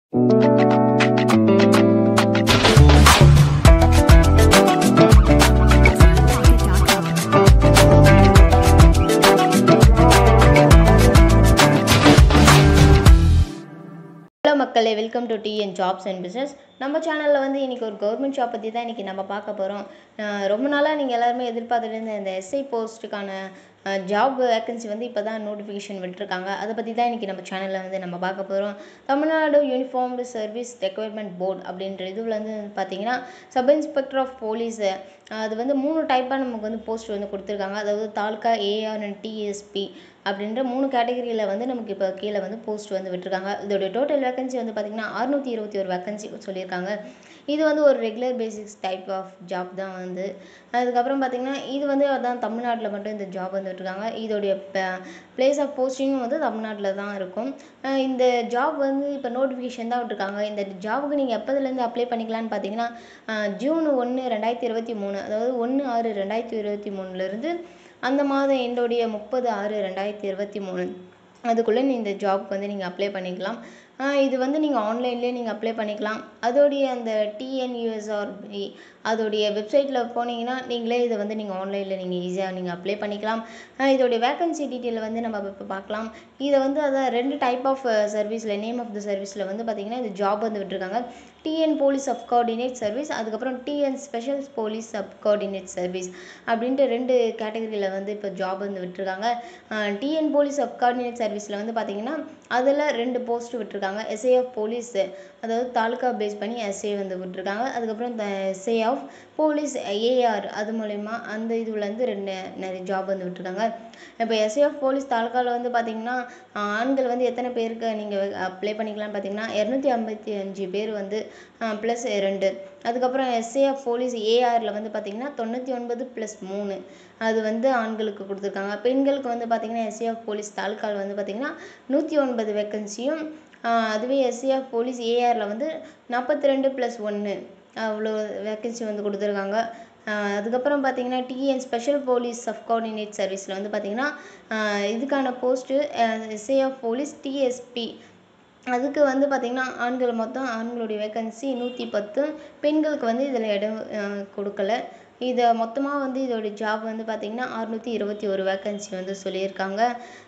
hello மக்களே welcome to TN jobs and business நம்ம சேனலில் வந்து இன்றைக்கி ஒரு கவர்மெண்ட் ஜாப் பற்றி தான் இன்றைக்கி நம்ம பார்க்க போகிறோம் ரொம்ப நாளாக நீங்கள் எல்லாருமே எதிர்பார்த்துட்டு இருந்த இந்த எஸ்ஐ போஸ்ட்டுக்கான ஜாப் வேக்கன்சி வந்து இப்போ தான் நோட்டிஃபிகேஷன் விட்டுருக்காங்க அதை பற்றி தான் இன்றைக்கி நம்ம சேனலில் வந்து நம்ம பார்க்க போகிறோம் Tamil Nadu uniformed service recruitment board அப்படின்ற இதுவில் வந்து பார்த்தீங்கன்னா சப் இன்ஸ்பெக்டர் ஆஃப் போலீஸ் அது வந்து மூணு டைப்பாக நமக்கு வந்து போஸ்ட் வந்து கொடுத்துருக்காங்க அதாவது தாலுக்கா ஏஆர் அண்ட் டிஎஸ்பி அப்படின்ற மூணு கேட்டகரியில் வந்து நமக்கு இப்போ கீழே வந்து போஸ்ட் வந்து விட்டுருக்காங்க இதோடைய டோட்டல் வேகன்சி வந்து பார்த்திங்கன்னா அறுநூற்றி இருபத்தி ஒரு வேகன்சி சொல்லியிருக்காங்க இது வந்து ஒரு regular basics type of job தான் வந்து அதுக்கப்புறம் பார்த்திங்கன்னா இது வந்து அதான் தமிழ்நாட்டில் மட்டும் இந்த ஜாப் வந்து விட்டுருக்காங்க இதோடைய பிளேஸ் ஆஃப் போஸ்டிங்கும் வந்து தமிழ்நாட்டில் தான் இருக்கும் இந்த ஜாப் வந்து இப்போ நோட்டிஃபிகேஷன் தான் விட்டுருக்காங்க இந்த ஜாபுக்கு நீங்கள் எப்போதுலேருந்து அப்ளை பண்ணிக்கலான்னு பார்த்தீங்கன்னா ஜூன் ஒன்று ரெண்டாயிரத்தி இருபத்தி மூணு அதாவது ஒன்று ஆறு ரெண்டாயிரத்தி இருபத்தி மூணுலேருந்து அந்த மாதம் எண்டோடைய முப்பது ஆறு ரெண்டாயிரத்தி இருபத்தி மூணு அதுக்குள்ளே இந்த ஜாப்க்கு வந்து நீங்கள் அப்ளை பண்ணிக்கலாம் இது வந்து நீங்கள் ஆன்லைன்லேயே நீங்கள் அப்ளை பண்ணிக்கலாம் அதோடைய அந்த டிஎன்யூஎஸ்ஆர்பி அதோடைய வெப்சைட்டில் போனீங்கன்னா நீங்களே இதை வந்து நீங்கள் ஆன்லைனில் நீங்கள் ஈஸியாக நீங்கள் அப்ளை பண்ணிக்கலாம் இதோடைய வேக்கன்சி டீட்டெயில் வந்து நம்ம இப்போ பார்க்கலாம் இதை வந்து அதான் ரெண்டு டைப் ஆஃப் சர்வீஸில் நேம் ஆஃப் த சர்வீஸில் வந்து பார்த்திங்கன்னா இந்த ஜாப் வந்து விட்டுருக்காங்க TN police sub coordinate service அதுக்கப்புறம் TN special police sub coordinate service அப்படின்ட்டு ரெண்டு கேட்டகரியில் வந்து இப்போ ஜாப் வந்து விட்டுருக்காங்க டிஎன் போலீஸ் சப் கோஆர்டினேட் சர்வீஸில் வந்து பார்த்திங்கன்னா அதில் ரெண்டு போஸ்ட் விட்டுருக்காங்க எஸ்ஏ ஆஃப் போலீஸ் அதாவது தாலுக்கா பேஸ் பண்ணி எஸ்ஏ வந்து விட்டுருக்காங்க அதுக்கப்புறம் எஸ்ஏ ஆஃப் போலீஸ் ஏஆர் அது மூலயமா அந்த இதுலேருந்து ரெண்டு நிறைய ஜாப் வந்து விட்டுருக்காங்க இப்போ எஸ்ஏ ஆஃப் போலீஸ் தாலுக்காவில் வந்து பார்த்திங்கன்னா ஆண்கள் வந்து எத்தனை பேருக்கு நீங்கள் அப்ளை பண்ணிக்கலாம்னு பார்த்தீங்கன்னா இரநூத்தி ஐம்பத்தி அஞ்சு பேர் வந்து ப்ளஸ் ரெண்டு அதுக்கப்புறம் எஸ்ஏ ஆஃப் போலீஸ் ஏஆரில் வந்து பார்த்திங்கன்னா தொண்ணூற்றி ஒன்பது ப்ளஸ் மூணு அது வந்து ஆண்களுக்கு கொடுத்துருக்காங்க பெண்களுக்கு வந்து பார்த்திங்கன்னா எஸ்ஏ ஆஃப் போலீஸ் தாலுக்காவில் வந்து பார்த்திங்கன்னா நூற்றி ஒன்பது வேக்கன்சியும் அதுவே எஸ்ஏ ஆஃப் போலீஸ் ஏஆரில் வந்து நாற்பத்தி ரெண்டு ப்ளஸ் ஒன்று அவ்வளோ வேக்கன்சி வந்து கொடுத்துருக்காங்க அதுக்கப்புறம் பார்த்தீங்கன்னா TN special police sub coordinate சர்வீஸில் வந்து பார்த்திங்கன்னா இதுக்கான post SA of police DSP அதுக்கு வந்து பார்த்திங்கன்னா ஆண்கள் மொத்தம் ஆண்களுடைய வேக்கன்சி நூற்றி பத்து பெண்களுக்கு வந்து இதில் இடம் கொடுக்கல இதை மொத்தமாக வந்து இதோடைய ஜாப் வந்து பார்த்திங்கன்னா அறுநூற்றி இருபத்தி ஒரு வேக்கன்சி வந்து சொல்லியிருக்காங்க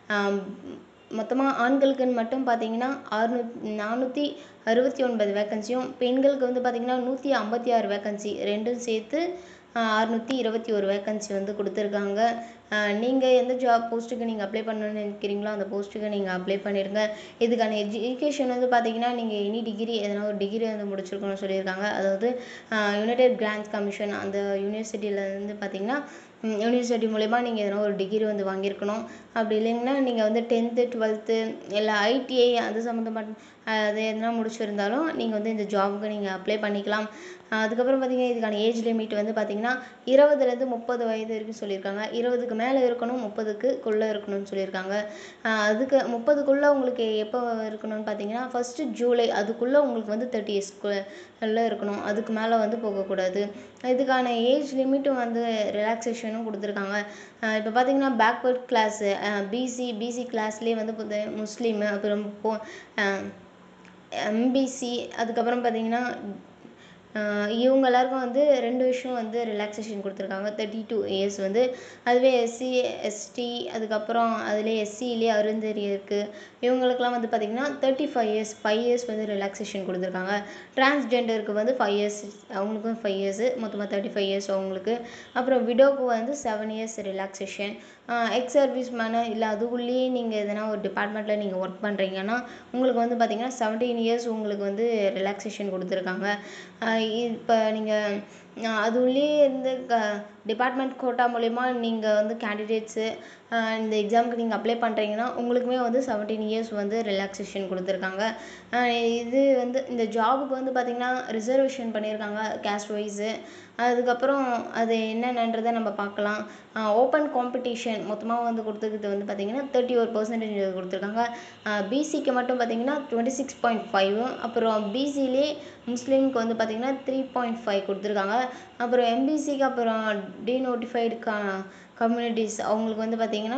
மொத்தமாக ஆண்களுக்குன்னு மட்டும் பார்த்தீங்கன்னா அறுநூ நானூற்றி அறுபத்தி ஒன்பது வேக்கன்சியும் பெண்களுக்கு வந்து பார்த்திங்கன்னா நூற்றி ஐம்பத்தி ஆறு வேக்கன்சி ரெண்டும் சேர்த்து அறுநூற்றி இருபத்தி ஒரு வேக்கன்சி வந்து கொடுத்துருக்காங்க நீங்கள் எந்த ஜாப் போஸ்ட்டுக்கு நீங்கள் அப்ளை பண்ணணும்னு நினைக்கிறீங்களோ அந்த போஸ்ட்டுக்கு நீங்கள் அப்ளை பண்ணிடுங்க இதுக்கான எஜுகேஷன் வந்து பார்த்தீங்கன்னா நீங்கள் எனி டிகிரி எதனா ஒரு டிகிரி வந்து முடிச்சிருக்கணும்னு சொல்லியிருக்காங்க அதாவது யுனைடெட் கிராண்ட்ஸ் கமிஷன் அந்த யூனிவர்சிட்டியில் வந்து பார்த்தீங்கன்னா யூனிவர்சிட்டி மூலயமா நீங்கள் எதனா ஒரு டிகிரி வந்து வாங்கியிருக்கணும் அப்படி இல்லைங்கன்னா நீங்கள் வந்து டென்த்து டுவெல்த்து இல்லை ஐடிஐ அது சம்மந்தப்பட்ட அது எதனா முடிச்சிருந்தாலும் நீங்கள் வந்து இந்த ஜாபுக்கு நீங்கள் அப்ளை பண்ணிக்கலாம் அதுக்கப்புறம் பார்த்தீங்கன்னா இதுக்கான ஏஜ் லிமிட் வந்து பார்த்தீங்கன்னா இருபதுலேருந்து முப்பது வயது வரைக்கும் சொல்லியிருக்காங்க இருபதுக்கு மேலே இருக்கணும் முப்பதுக்குள்ளே இருக்கணும்னு சொல்லியிருக்காங்க அதுக்கு முப்பதுக்குள்ளே உங்களுக்கு எப்போ இருக்கணும்னு பார்த்தீங்கன்னா ஃபஸ்ட்டு ஜூலை அதுக்குள்ளே உங்களுக்கு வந்து தேர்ட்டி இயர்ஸ்க்குள்ளே இருக்கணும் அதுக்கு மேலே வந்து போகக்கூடாது இதுக்கான ஏஜ் லிமிட்டும் வந்து ரிலாக்ஸேஷனும் கொடுத்துருக்காங்க இப்போ பார்த்தீங்கன்னா பேக்வர்ட் கிளாஸு பிசி பிசி கிளாஸ்லேயே வந்து முஸ்லீமு அப்புறம் போ எம்பிசி அதுக்கப்புறம் பார்த்தீங்கன்னா இவங்க எல்லாருக்கும் வந்து ரெண்டு வருஷம் வந்து ரிலாக்ஸேஷன் கொடுத்துருக்காங்க தேர்ட்டி டூ இயர்ஸ் வந்து அதுவே எஸ்சி எஸ்டி அதுக்கப்புறம் அதிலே எஸ்சிலே அருந்ததியருக்கு இவங்களுக்குலாம் வந்து பார்த்திங்கன்னா thirty five years five years வந்து ரிலாக்ஸேஷன் கொடுத்துருக்காங்க டிரான்ஸ்ஜெண்டருக்கு வந்து ஃபைவ் இயர்ஸ் அவங்களுக்கும் ஃபைவ் இயர்ஸு மொத்தமாக தேர்ட்டி ஃபைவ் இயர்ஸ் அவங்களுக்கு அப்புறம் விடோக்கு வந்து seven years relaxation ex servicemen இல்லை அதுக்குள்ளேயே நீங்கள் எதனா ஒரு டிபார்ட்மெண்ட்டில் நீங்கள் ஒர்க் பண்ணுறீங்கன்னா உங்களுக்கு வந்து பார்த்திங்கன்னா செவன்டீன் இயர்ஸ் உங்களுக்கு வந்து ரிலாக்ஸேஷன் கொடுத்துருக்காங்க இப்போ நீங்கள் அது உள்ளேயே இருந்து க டிபார்ட்மெண்ட் கோட்டா மூலயமா நீங்கள் வந்து கேண்டிடேட்ஸு இந்த எக்ஸாமுக்கு நீங்கள் அப்ளை பண்ணுறீங்கன்னா உங்களுக்குமே வந்து செவன்டீன் இயர்ஸ் வந்து ரிலாக்ஸேஷன் கொடுத்துருக்காங்க இது வந்து இந்த ஜாபுக்கு வந்து பார்த்திங்கன்னா ரிசர்வேஷன் பண்ணியிருக்காங்க கேஸ்ட் வைஸு அதுக்கப்புறம் அது என்னென்னன்றதை நம்ம பார்க்கலாம் ஓப்பன் காம்படிஷன் மொத்தமாக வந்து கொடுத்துருக்கிறது வந்து பார்த்திங்கன்னா தேர்ட்டி ஒரு பர்சன்டேஜ் கொடுத்துருக்காங்க பிசிக்கு மட்டும் பார்த்திங்கன்னா டுவெண்ட்டி சிக்ஸ் பாயிண்ட் ஃபைவும் அப்புறம் பிசிலே முஸ்லீமுக்கு வந்து பார்த்திங்கன்னா த்ரீ பாயிண்ட் ஃபைவ் கொடுத்துருக்காங்க அப்புறம் எம்பிசிக்கு அப்புறம் டீநோட்டிஃபைடு கம்யூனிட்டிஸ் அவங்களுக்கு வந்து பார்த்திங்கன்னா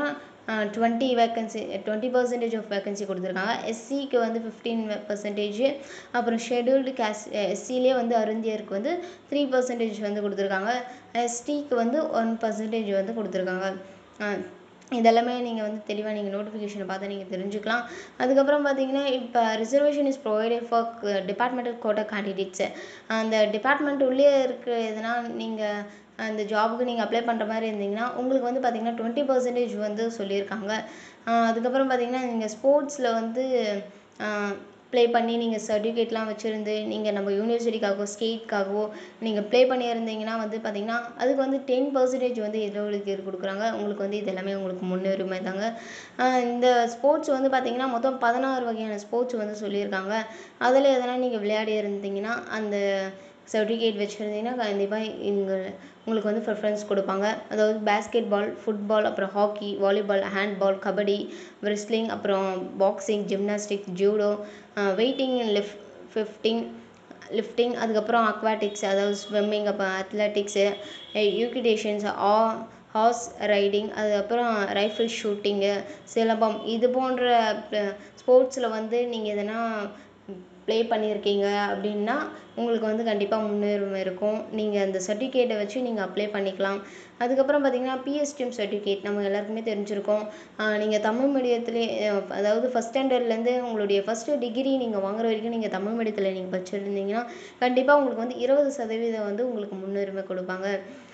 twenty vacancy twenty percentage of vacancy கொடுத்துருக்காங்க எஸ்சிக்கு வந்து ஃபிஃப்டீன் பர்சன்டேஜ் அப்புறம் ஷெடியூல்டு கேஸ்ட் எஸ்சிலே வந்து அருந்தியருக்கு வந்து த்ரீ பர்சன்டேஜ் வந்து கொடுத்துருக்காங்க எஸ்டிக்கு வந்து ஒன் பர்சன்டேஜ் வந்து கொடுத்துருக்காங்க இதெல்லாமே நீங்கள் வந்து தெளிவாக நீங்கள் நோட்டிஃபிகேஷனை பார்த்து நீங்கள் தெரிஞ்சுக்கலாம் அதுக்கப்புறம் பார்த்தீங்கன்னா இப்போ reservation is provided for departmental quota candidates அந்த டிபார்ட்மெண்ட் உள்ளே இருக்க எதுனா நீங்கள் அந்த ஜாபுக்கு நீங்கள் அப்ளை பண்ணுற மாதிரி இருந்தீங்கன்னா உங்களுக்கு வந்து பார்த்தீங்கன்னா டுவெண்ட்டி பர்சன்டேஜ் வந்து சொல்லியிருக்காங்க அதுக்கப்புறம் பார்த்தீங்கன்னா நீங்கள் ஸ்போர்ட்ஸில் வந்து ப்ளே பண்ணி நீங்கள் சர்டிஃபிகேட்லாம் வச்சுருந்து நீங்கள் நம்ம யூனிவர்சிட்டிக்காகவோ ஸ்டேட்காகவோ நீங்கள் ப்ளே பண்ணியிருந்தீங்கன்னா வந்து பார்த்தீங்கன்னா அதுக்கு வந்து டென் பர்சன்டேஜ் வந்து இடஒதுக்கீடு கொடுக்குறாங்க உங்களுக்கு வந்து இது எல்லாமே உங்களுக்கு முன்னுரிமை தாங்க இந்த ஸ்போர்ட்ஸ் வந்து பார்த்தீங்கன்னா மொத்தம் பதினாறு வகையான ஸ்போர்ட்ஸ் வந்து சொல்லியிருக்காங்க அதில் எதனா நீங்கள் விளையாடி இருந்தீங்கன்னா அந்த சர்டிஃபிகேட் வச்சுருந்தீங்கன்னா கண்டிப்பாக இங்கே உங்களுக்கு வந்து ப்ரிஃபரன்ஸ் கொடுப்பாங்க அதாவது பேஸ்கெட் பால் ஃபுட்பால் அப்புறம் hockey volleyball handball kabaddi wrestling அப்புறம் boxing gymnastic judo weighting lift lifting lifting அதுக்கப்புறம் அக்வாட்டிக்ஸ் அதாவது ஸ்விம்மிங் அப்புறம் athletics equitations ah horse riding அதுக்கப்புறம் ரைஃபிள் ஷூட்டிங்கு சிலம்பம் இது போன்ற ஸ்போர்ட்ஸில் வந்து நீங்கள் எதனா ப்ளே பண்ணியிருக்கீங்க அப்படின்னா உங்களுக்கு வந்து கண்டிப்பாக முன்னுரிமை இருக்கும் நீங்கள் அந்த சர்டிஃபிகேட்டை வச்சு நீங்கள் அப்ளை பண்ணிக்கலாம் அதுக்கப்புறம் பார்த்தீங்கன்னா பிஎஸ்டிஎம் சர்டிஃபிகேட் நம்ம எல்லாருக்குமே தெரிஞ்சிருக்கோம் நீங்கள் தமிழ் மீடியத்துலேயே அதாவது ஃபஸ்ட் ஸ்டாண்டர்ட்லேருந்து உங்களுடைய ஃபஸ்ட்டு டிகிரி நீங்கள் வாங்குற வரைக்கும் நீங்கள் தமிழ் மீடியத்தில் நீங்கள் படிச்சிருந்தீங்கன்னா கண்டிப்பாக உங்களுக்கு வந்து இருபது சதவீதம் வந்து உங்களுக்கு முன்னுரிமை கொடுப்பாங்க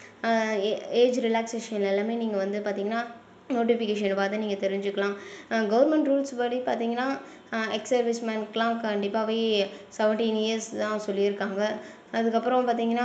ஏஜ் ரிலாக்ஸேஷன் எல்லாமே நீங்கள் வந்து பார்த்தீங்கன்னா நோட்டிஃபிகேஷனை பார்த்து நீங்கள் தெரிஞ்சுக்கலாம் கவர்மெண்ட் ரூல்ஸ் படி பார்த்தீங்கன்னா எக்ஸ் சர்வீஸ்மேனுக்குலாம் கண்டிப்பாகவே செவன்டீன் இயர்ஸ் தான் சொல்லியிருக்காங்க அதுக்கப்புறம் பார்த்தீங்கன்னா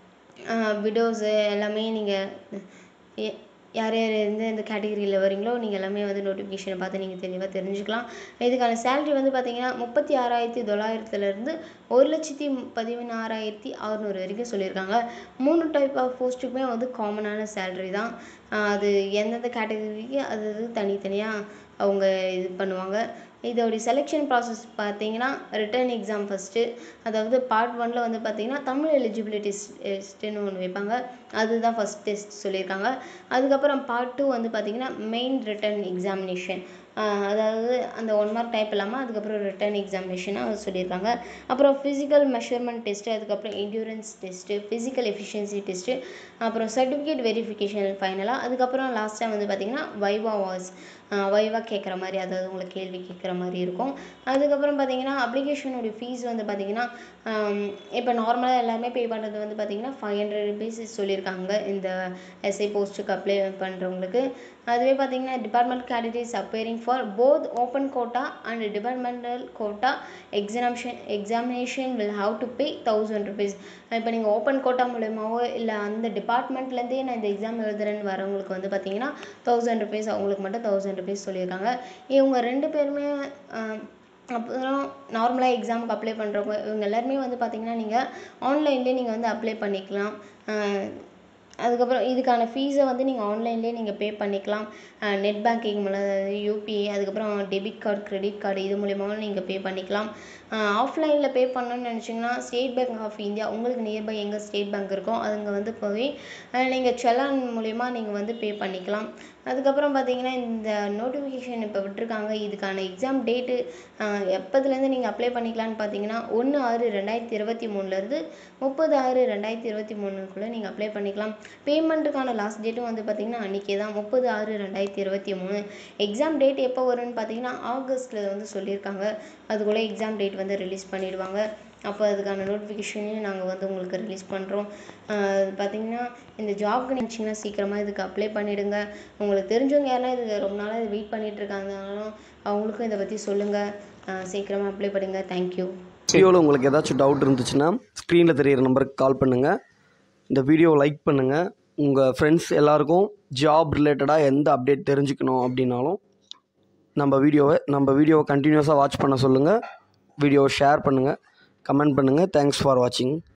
விடோஸு எல்லாமே நீங்கள் யார் யார் எந்த எந்த கேட்டகரியில் வரீங்களோ நீங்கள் எல்லாமே வந்து நோட்டிஃபிகேஷனை பார்த்து நீங்கள் தெளிவாக தெரிஞ்சுக்கலாம் இதுக்கான சேலரி வந்து பார்த்தீங்கன்னா முப்பத்தி ஆறாயிரத்தி தொள்ளாயிரத்துலேருந்து ஒரு லட்சத்தி பதினாறாயிரத்தி அறநூறு வரைக்கும் சொல்லியிருக்காங்க மூணு டைப் ஆஃப் போஸ்ட்டுக்குமே வந்து காமனான சேலரி தான் அது எந்தெந்த கேட்டகரிக்கு அது அது தனித்தனியாக அவங்க இது பண்ணுவாங்க இதோடைய செலெக்ஷன் ப்ராசஸ் பார்த்தீங்கன்னா ரிட்டன் எக்ஸாம் ஃபஸ்ட்டு அதாவது பார்ட் ஒனில் வந்து பார்த்தீங்கன்னா தமிழ் எலிஜிபிலிட்டி டெஸ்ட்டுன்னு ஒன்று வைப்பாங்க அதுதான் ஃபஸ்ட் டெஸ்ட் சொல்லியிருக்காங்க அதுக்கப்புறம் பார்ட் டூ வந்து பார்த்தீங்கன்னா மெயின் ரிட்டன் எக்ஸாமினேஷன் அதாவது அந்த ஒன் மார்க் டைப் இல்லாமல் அதுக்கப்புறம் ரிட்டன் எக்ஸாமினேஷனாக சொல்லியிருக்காங்க அப்புறம் ஃபிசிக்கல் மெஷர்மெண்ட் டெஸ்ட்டு அதுக்கப்புறம் endurance test physical efficiency test அப்புறம் சர்டிஃபிகேட் வெரிஃபிகேஷன் ஃபைனலாக அதுக்கப்புறம் லாஸ்ட்டாக வந்து பார்த்திங்கன்னா வைவா வாஸ் வைவா கேட்குற மாதிரி அதாவது உங்களுக்கு கேள்வி கேட்குற மாதிரி இருக்கும் அதுக்கப்புறம் பார்த்தீங்கன்னா அப்ளிகேஷனுடைய ஃபீஸ் வந்து பார்த்தீங்கன்னா இப்போ நார்மலாக எல்லாருமே பே பண்ணுறது வந்து பார்த்தீங்கன்னா ஃபைவ் ஹண்ட்ரட் ருபீஸ் சொல்லியிருக்காங்க இந்த எஸ்ஐ போஸ்ட்டுக்கு அப்ளை பண்ணுறவங்களுக்கு அதுவே பார்த்தீங்கன்னா department candidates appearing for both open quota and departmental quota examination examination will have to pay thousand rupees இப்போ நீங்கள் ஓப்பன் கோட்டா மூலயமாவோ இல்லை அந்த டிபார்ட்மெண்ட்லேருந்தே நான் இந்த எக்ஸாம் எழுதுறேன்னு வரவங்களுக்கு வந்து பார்த்தீங்கன்னா தௌசண்ட் ருபீஸ் அவங்களுக்கு மட்டும் தௌசண்ட் ருபீஸ் சொல்லியிருக்காங்க இவங்க ரெண்டு பேருமே அப்புறம் நார்மலாக எக்ஸாமுக்கு அப்ளை பண்ணுறவங்க இவங்க எல்லாருமே வந்து பார்த்தீங்கன்னா நீங்கள் ஆன்லைன்லேயே நீங்கள் வந்து அப்ளை பண்ணிக்கலாம் அதுக்கப்புறம் இதுக்கான ஃபீஸை வந்து நீங்கள் ஆன்லைன்லேயே நீங்கள் பே பண்ணிக்கலாம் நெட் பேங்கிங் மூலம் யூபிஐ அதுக்கப்புறம் டெபிட் கார்டு கிரெடிட் கார்டு இது மூலியமாகவும் நீங்கள் பே பண்ணிக்கலாம் ஆஃப்லைனில் பே பண்ணணும்னு நினச்சிங்கன்னா ஸ்டேட் பேங்க் ஆஃப் இந்தியா உங்களுக்கு நியர்பை எங்கே ஸ்டேட் பேங்க் இருக்கோ அங்கே வந்து போய் நீங்கள் செலான் மூலிமா நீங்கள் வந்து பே பண்ணிக்கலாம் அதுக்கப்புறம் பார்த்தீங்கன்னா இந்த நோட்டிஃபிகேஷன் இப்போ விட்டுருக்காங்க இதுக்கான எக்ஸாம் டேட்டு எப்போதுலேருந்து நீங்கள் அப்ளை பண்ணிக்கலான்னு பார்த்தீங்கன்னா ஒன்று ஆறு ரெண்டாயிரத்தி இருபத்தி மூணுலேருந்து முப்பது ஆறு ரெண்டாயிரத்தி இருபத்தி மூணுக்குள்ளே நீங்கள் அப்ளை பண்ணிக்கலாம் பேமெண்ட்டுக்கான லாஸ்ட் டேட்டும் வந்து பார்த்தீங்கன்னா அன்றைக்கே தான் முப்பது ஆறு ரெண்டாயிரத்தி இருபத்தி மூணு எக்ஸாம் டேட் எப்போ வரும்னு பார்த்தீங்கன்னா ஆகஸ்ட்டில் வந்து சொல்லியிருக்காங்க அதுக்குள்ளே எக்ஸாம் டேட் வந்து ரிலீஸ் பண்ணிடுவாங்க அப்போ அதுக்கான நோட்டிஃபிகேஷனையும் நாங்கள் வந்து உங்களுக்கு ரிலீஸ் பண்ணுறோம் பார்த்தீங்கன்னா இந்த ஜாப்க்கு நினச்சிங்கன்னா சீக்கிரமாக இதுக்கு அப்ளை பண்ணிவிடுங்க உங்களுக்கு தெரிஞ்சவங்க யாருன்னா இது ரொம்ப நாளாக இது வெயிட் பண்ணிகிட்டு இருக்காங்கனாலும் அவங்களுக்கும் இதை பற்றி சொல்லுங்கள் சீக்கிரமாக அப்ளை பண்ணுங்கள் தேங்க்யூ வீடியோவில் உங்களுக்கு ஏதாச்சும் டவுட் இருந்துச்சுன்னா ஸ்க்ரீனில் தெரியிற நம்பருக்கு கால் பண்ணுங்கள் இந்த வீடியோவை லைக் பண்ணுங்கள் உங்கள் ஃப்ரெண்ட்ஸ் எல்லாருக்கும் ஜாப் ரிலேட்டடாக எந்த அப்டேட் தெரிஞ்சுக்கணும் அப்படின்னாலும் நம்ம வீடியோவை நம்ம வீடியோவை கண்டினியூஸாக வாட்ச் பண்ண சொல்லுங்கள் வீடியோவை ஷேர் பண்ணுங்கள் கமெண்ட் பண்ணுங்கள் தேங்க்ஸ் ஃபார் வாட்சிங்